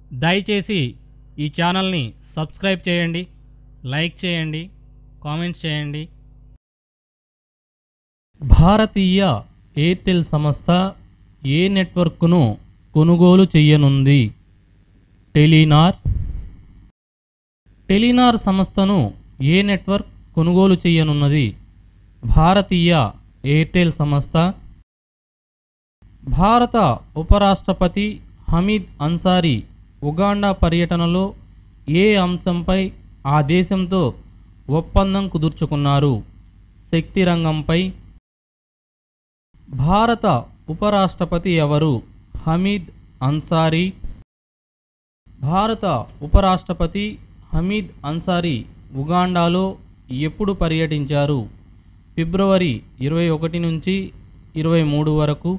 దయచేసి ఈ ఛానల్ని సబ్స్క్రైబ్ చేయండి లైక్ చేయండి కామెంట్స్ చేయండి భారతీయ ఎయిర్టెల్ సంస్థ ఏ నెట్వర్క్ను కొనుగోలు చేయనుంది టెలినార్ టెలినార్ సంస్థను ఏ నెట్వర్క్ కొనుగోలు చేయనున్నది భారతీయ ఎయిర్టెల్ సంస్థ భారత ఉపరాష్ట్రపతి హమీద్ అన్సారీ ఉగాండా పర్యటనలో ఏ అంశంపై ఆ దేశంతో ఒప్పందం కుదుర్చుకున్నారు శక్తి రంగంపై భారత ఉపరాష్ట్రపతి ఎవరు హమీద్ అన్సారీ భారత ఉపరాష్ట్రపతి హమీద్ అన్సారీ ఉగాండాలో ఎప్పుడు పర్యటించారు ఫిబ్రవరి ఇరవై ఒకటి నుంచి ఇరవై మూడు వరకు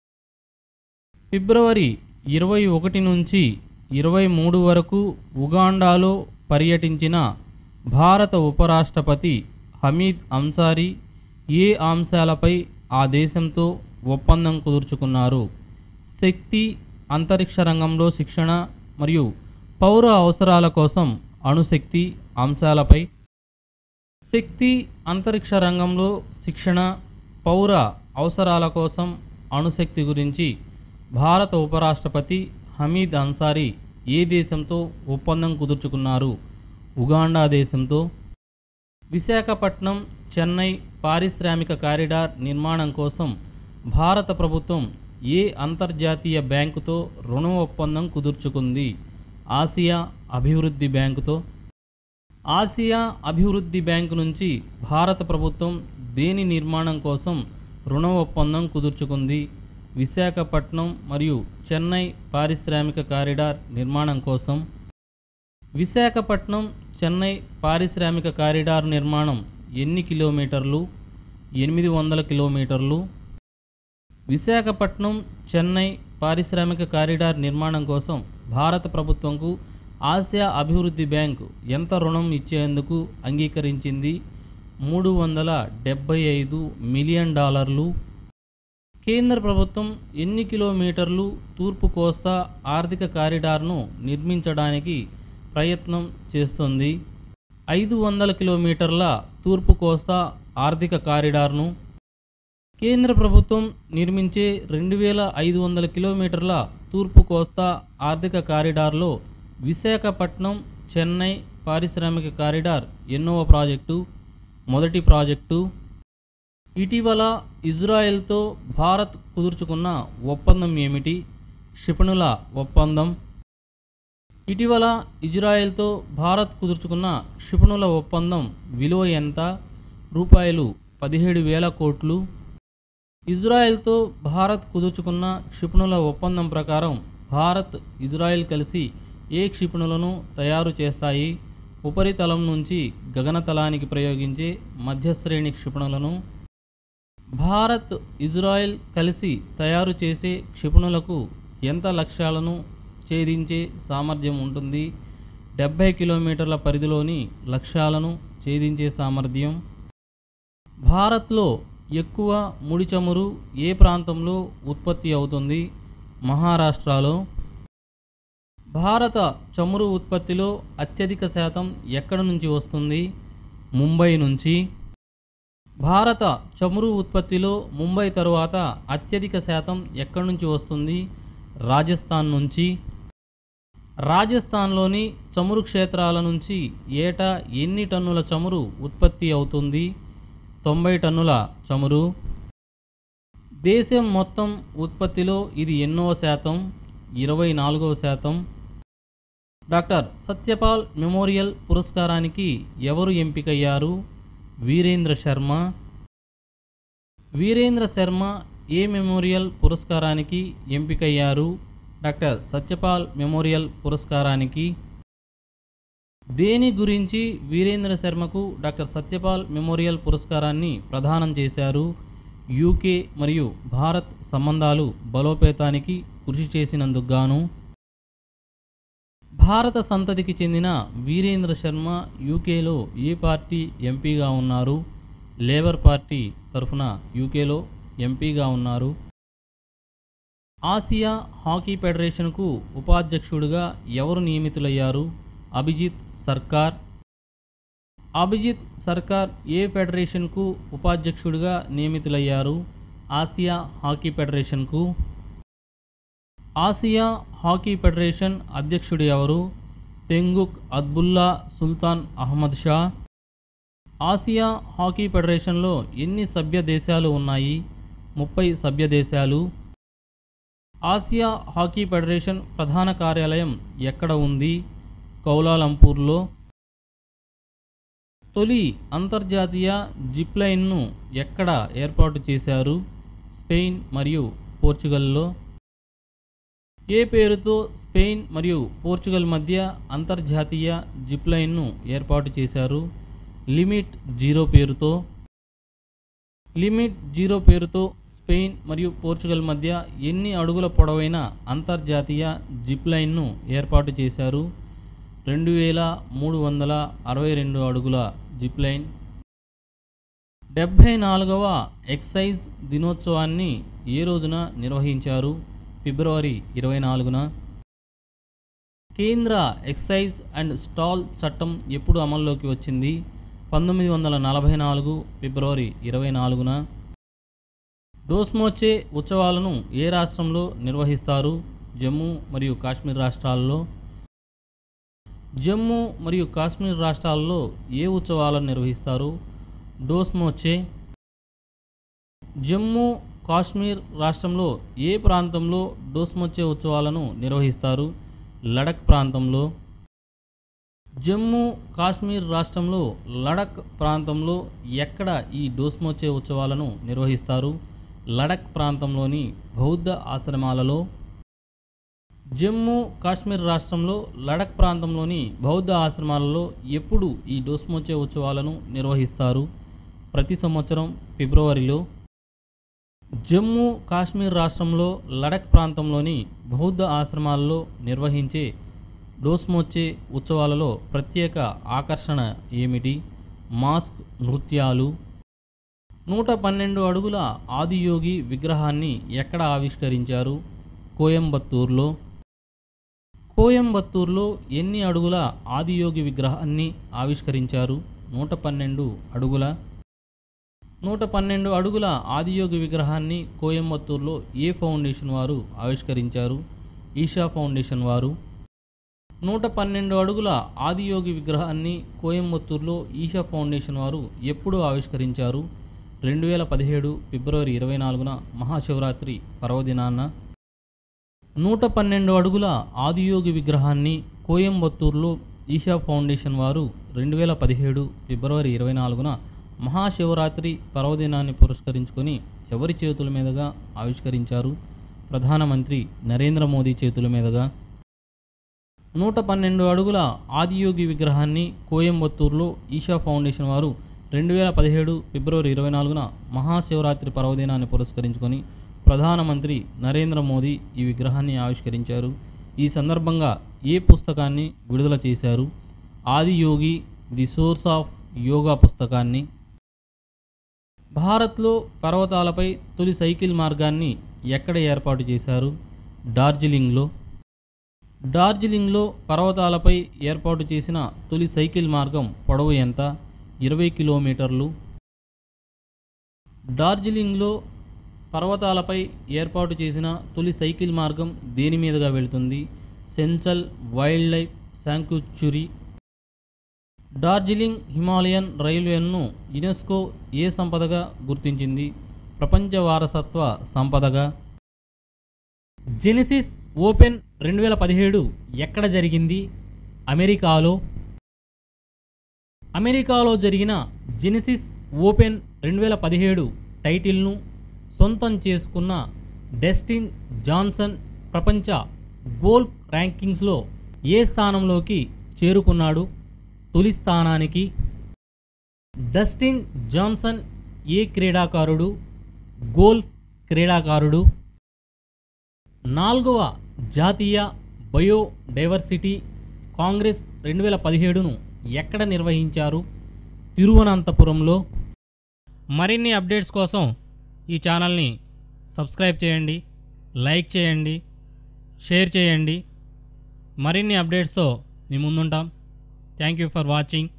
ఫిబ్రవరి ఇరవై ఒకటి నుంచి ఇరవై మూడు వరకు ఉగాండాలో పర్యటించిన భారత ఉపరాష్ట్రపతి హమీద్ అన్సారీ ఏ అంశాలపై ఆ దేశంతో ఒప్పందం కుదుర్చుకున్నారు శక్తి అంతరిక్ష రంగంలో శిక్షణ మరియు పౌర అవసరాల కోసం అణుశక్తి అంశాలపై శక్తి అంతరిక్ష రంగంలో శిక్షణ పౌర అవసరాల కోసం అణుశక్తి గురించి భారత ఉపరాష్ట్రపతి హమీద్ అన్సారీ ఏ దేశంతో ఒప్పందం కుదుర్చుకున్నారు ఉగాండా దేశంతో విశాఖపట్నం చెన్నై పారిశ్రామిక కారిడార్ నిర్మాణం కోసం భారత ప్రభుత్వం ఏ అంతర్జాతీయ బ్యాంకుతో రుణ ఒప్పందం కుదుర్చుకుంది ఆసియా అభివృద్ధి బ్యాంకుతో ఆసియా అభివృద్ధి బ్యాంకు నుంచి భారత ప్రభుత్వం దేని నిర్మాణం కోసం రుణ ఒప్పందం కుదుర్చుకుంది విశాఖపట్నం మరియు చెన్నై పారిశ్రామిక కారిడార్ నిర్మాణం కోసం విశాఖపట్నం చెన్నై పారిశ్రామిక కారిడార్ నిర్మాణం ఎన్ని కిలోమీటర్లు ఎనిమిది వందల కిలోమీటర్లు విశాఖపట్నం చెన్నై పారిశ్రామిక కారిడార్ నిర్మాణం కోసం భారత ప్రభుత్వంకు ఆసియా అభివృద్ధి బ్యాంకు ఎంత రుణం ఇచ్చేందుకు అంగీకరించింది మూడు వందల డెబ్బై ఐదు మిలియన్ డాలర్లు కేంద్ర ప్రభుత్వం ఎన్ని కిలోమీటర్లు తూర్పు కోస్తా ఆర్థిక కారిడార్ను నిర్మించడానికి ప్రయత్నం చేస్తుంది ఐదు వందల కిలోమీటర్ల తూర్పు కోస్తా ఆర్థిక కారిడార్ను కేంద్ర ప్రభుత్వం నిర్మించే రెండు వేల ఐదు వందల కిలోమీటర్ల తూర్పు కోస్తా ఆర్థిక కారిడార్లో విశాఖపట్నం చెన్నై పారిశ్రామిక కారిడార్ ఎన్నవ ప్రాజెక్టు మొదటి ప్రాజెక్టు ఇటీవల ఇజ్రాయెల్తో భారత్ కుదుర్చుకున్న ఒప్పందం ఏమిటి క్షిపణుల ఒప్పందం ఇటీవల ఇజ్రాయెల్తో భారత్ కుదుర్చుకున్న క్షిపణుల ఒప్పందం విలువ ఎంత రూపాయలు పదిహేడు వేల కోట్లు ఇజ్రాయెల్తో భారత్ కుదుర్చుకున్న క్షిపణుల ఒప్పందం ప్రకారం భారత్ ఇజ్రాయెల్ కలిసి ఏ క్షిపణులను తయారు చేస్తాయి ఉపరితలం నుంచి గగనతలానికి ప్రయోగించే మధ్యశ్రేణి క్షిపణులను భారత్ ఇజ్రాయెల్ కలిసి తయారు చేసే క్షిపణులకు ఎంత లక్ష్యాలను ఛేదించే సామర్థ్యం ఉంటుంది డెబ్బై కిలోమీటర్ల పరిధిలోని లక్ష్యాలను ఛేదించే సామర్థ్యం భారత్లో ఎక్కువ ముడి చమురు ఏ ప్రాంతంలో ఉత్పత్తి అవుతుంది మహారాష్ట్రలో భారత చమురు ఉత్పత్తిలో అత్యధిక శాతం ఎక్కడ నుంచి వస్తుంది ముంబై నుంచి భారత చమురు ఉత్పత్తిలో ముంబై తరువాత అత్యధిక శాతం ఎక్కడి నుంచి వస్తుంది రాజస్థాన్ నుంచి రాజస్థాన్లోని చమురు క్షేత్రాల నుంచి ఏటా ఎన్ని టన్నుల చమురు ఉత్పత్తి అవుతుంది తొంభై టన్నుల చమురు దేశం మొత్తం ఉత్పత్తిలో ఇది ఎన్నో శాతం ఇరవై నాలుగవ శాతం డాక్టర్ సత్యపాల్ మెమోరియల్ పురస్కారానికి ఎవరు ఎంపికయ్యారు వీరేంద్ర శర్మ వీరేంద్ర శర్మ ఏ మెమోరియల్ పురస్కారానికి ఎంపికయ్యారు డాక్టర్ సత్యపాల్ మెమోరియల్ పురస్కారానికి దేని గురించి వీరేంద్ర శర్మకు డాక్టర్ సత్యపాల్ మెమోరియల్ పురస్కారాన్ని ప్రదానం చేశారు యూకే మరియు భారత్ సంబంధాలు బలోపేతానికి కృషి చేసినందుకు గాను భారత సంతతికి చెందిన వీరేంద్ర శర్మ యూకేలో ఏ పార్టీ ఎంపీగా ఉన్నారు లేబర్ పార్టీ తరఫున యూకేలో ఎంపీగా ఉన్నారు ఆసియా హాకీ ఫెడరేషన్కు ఉపాధ్యక్షుడిగా ఎవరు నియమితులయ్యారు అభిజిత్ సర్కార్ అభిజిత్ సర్కార్ ఏ ఫెడరేషన్కు ఉపాధ్యక్షుడిగా నియమితులయ్యారు ఆసియా హాకీ ఫెడరేషన్కు ఆసియా హాకీ ఫెడరేషన్ అధ్యక్షుడు ఎవరు తెంగుక్ అద్బుల్లా Sultan Ahmad Shah Asia hockey ఫెడరేషన్లో ఎన్ని సభ్య దేశాలు ఉన్నాయి ముప్పై సభ్య దేశాలు ఆసియా హాకీ ఫెడరేషన్ ప్రధాన కార్యాలయం ఎక్కడ ఉంది కౌలాలంపూర్లో తొలి అంతర్జాతీయ జిప్లైన్ను ఎక్కడ ఏర్పాటు చేశారు స్పెయిన్ మరియు పోర్చుగల్లో ఏ పేరుతో స్పెయిన్ మరియు పోర్చుగల్ మధ్య అంతర్జాతీయ జిప్లైన్ను ఏర్పాటు చేశారు లిమిట్ జీరో పేరుతో లిమిట్ జీరో పేరుతో స్పెయిన్ మరియు పోర్చుగల్ మధ్య ఎన్ని అడుగుల పొడవైన అంతర్జాతీయ జిప్లైన్ను ఏర్పాటు చేశారు రెండు వేల మూడు వందల అరవై రెండు అడుగుల జిప్లైన్ డెబ్భై నాలుగవ ఎక్సైజ్ దినోత్సవాన్ని ఏ రోజున నిర్వహించారు ఫిబ్రవరి ఇరవై నాలుగున కేంద్ర ఎక్సైజ్ అండ్ స్టాల్ చట్టం ఎప్పుడు అమల్లోకి వచ్చింది పంతొమ్మిది వందల నలభై నాలుగు ఫిబ్రవరి ఇరవై నాలుగున డోస్మోచే ఉత్సవాలను ఏ రాష్ట్రంలో నిర్వహిస్తారు జమ్మూ మరియు కాశ్మీర్ రాష్ట్రాల్లో జమ్మూ మరియు కాశ్మీర్ రాష్ట్రాల్లో ఏ ఉత్సవాలను నిర్వహిస్తారు డోస్మోచే జమ్మూ కాశ్మీర్ రాష్ట్రంలో ఏ ప్రాంతంలో డోస్మోచే ఉత్సవాలను నిర్వహిస్తారు లడక్ ప్రాంతంలో జమ్మూ కాశ్మీర్ రాష్ట్రంలో లడక్ ప్రాంతంలో ఎక్కడ ఈ డోస్మోచే ఉత్సవాలను నిర్వహిస్తారు లడక్ ప్రాంతంలోని బౌద్ధ ఆశ్రమాలలో జమ్మూ కాశ్మీర్ రాష్ట్రంలో లడక్ ప్రాంతంలోని బౌద్ధ ఆశ్రమాలలో ఎప్పుడు ఈ డోస్మోచే ఉత్సవాలను నిర్వహిస్తారు ప్రతి సంవత్సరం ఫిబ్రవరిలో జమ్మూ కాశ్మీర్ రాష్ట్రంలో లడక్ ప్రాంతంలోని బౌద్ధ ఆశ్రమాల్లో నిర్వహించే డోస్మోచే ఉత్సవాలలో ప్రత్యేక ఆకర్షణ ఏమిటి మాస్క్ నృత్యాలు నూట పన్నెండు అడుగుల ఆదియోగి విగ్రహాన్ని ఎక్కడ ఆవిష్కరించారు కోయంబత్తూర్లో కోయంబత్తూర్లో ఎన్ని అడుగుల ఆదియోగి విగ్రహాన్ని ఆవిష్కరించారు నూట పన్నెండు అడుగుల నూట పన్నెండు అడుగుల ఆదియోగి విగ్రహాన్ని కోయంబత్తూర్లో ఏ ఫౌండేషన్ వారు ఆవిష్కరించారు ఈషా ఫౌండేషన్ వారు నూట పన్నెండు అడుగుల ఆదియోగి విగ్రహాన్ని కోయంబత్తూర్లో ఈషా ఫౌండేషన్ వారు ఎప్పుడు ఆవిష్కరించారు రెండు వేల పదిహేడు ఫిబ్రవరి ఇరవై నాలుగున మహాశివరాత్రి పర్వదినాన నూట పన్నెండు అడుగుల ఆదియోగి విగ్రహాన్ని కోయంబత్తూర్లో ఈషా ఫౌండేషన్ వారు రెండు వేల పదిహేడు ఫిబ్రవరి ఇరవై నాలుగున మహాశివరాత్రి పర్వదినాన్ని పురస్కరించుకొని ఎవరి చేతుల మీదుగా ఆవిష్కరించారు ప్రధానమంత్రి నరేంద్ర మోదీ చేతుల మీదుగా నూట పన్నెండు అడుగుల ఆదియోగి విగ్రహాన్ని కోయంబత్తూరులో ఈషా ఫౌండేషన్ వారు రెండు వేల పదిహేడు ఫిబ్రవరి ఇరవై నాలుగున మహాశివరాత్రి పర్వదినాన్ని పురస్కరించుకొని ప్రధానమంత్రి నరేంద్ర మోదీ ఈ విగ్రహాన్ని ఆవిష్కరించారు ఈ సందర్భంగా ఏ పుస్తకాన్ని విడుదల చేశారు Adiyogi the source of yoga పుస్తకాన్ని భారత్లో పర్వతాలపై తొలి సైకిల్ మార్గాన్ని ఎక్కడ ఏర్పాటు చేశారు డార్జిలింగ్లో డార్జిలింగ్లో పర్వతాలపై ఏర్పాటు చేసిన తొలి సైకిల్ మార్గం పొడవు ఎంత ఇరవై కిలోమీటర్లు డార్జిలింగ్లో పర్వతాలపై ఏర్పాటు చేసిన తొలి సైకిల్ మార్గం దేని మీదుగా వెళుతుంది Senchal wildlife sanctuary Darjeeling Himalayan రైల్వేను యునెస్కో ఏ సంపదగా గుర్తించింది ప్రపంచ వారసత్వ సంపదగా జెనిసిస్ ఓపెన్ రెండు వేల పదిహేడు ఎక్కడ జరిగింది అమెరికాలో అమెరికాలో జరిగిన జెనిసిస్ ఓపెన్ రెండు వేల పదిహేడు టైటిల్ను సొంతం చేసుకున్న డెస్టిన్ జాన్సన్ ప్రపంచ గోల్ఫ్ ర్యాంకింగ్స్లో ఏ స్థానంలోకి చేరుకున్నాడు తొలి స్థానానికి డస్టిన్ జాన్సన్ ఏ క్రీడాకారుడు గోల్ఫ్ క్రీడాకారుడు నాలుగవ జాతీయ బయోడైవర్సిటీ కాంగ్రెస్ రెండు వేల పదిహేడును ఎక్కడ నిర్వహించారు తిరువనంతపురంలో మరిన్ని అప్డేట్స్ కోసం ఈ ఛానల్ని సబ్స్క్రైబ్ చేయండి లైక్ చేయండి షేర్ చేయండి మరిన్ని అప్డేట్స్తో మీ ముందుంటాం థ్యాంక్ యూ ఫర్ వాచింగ్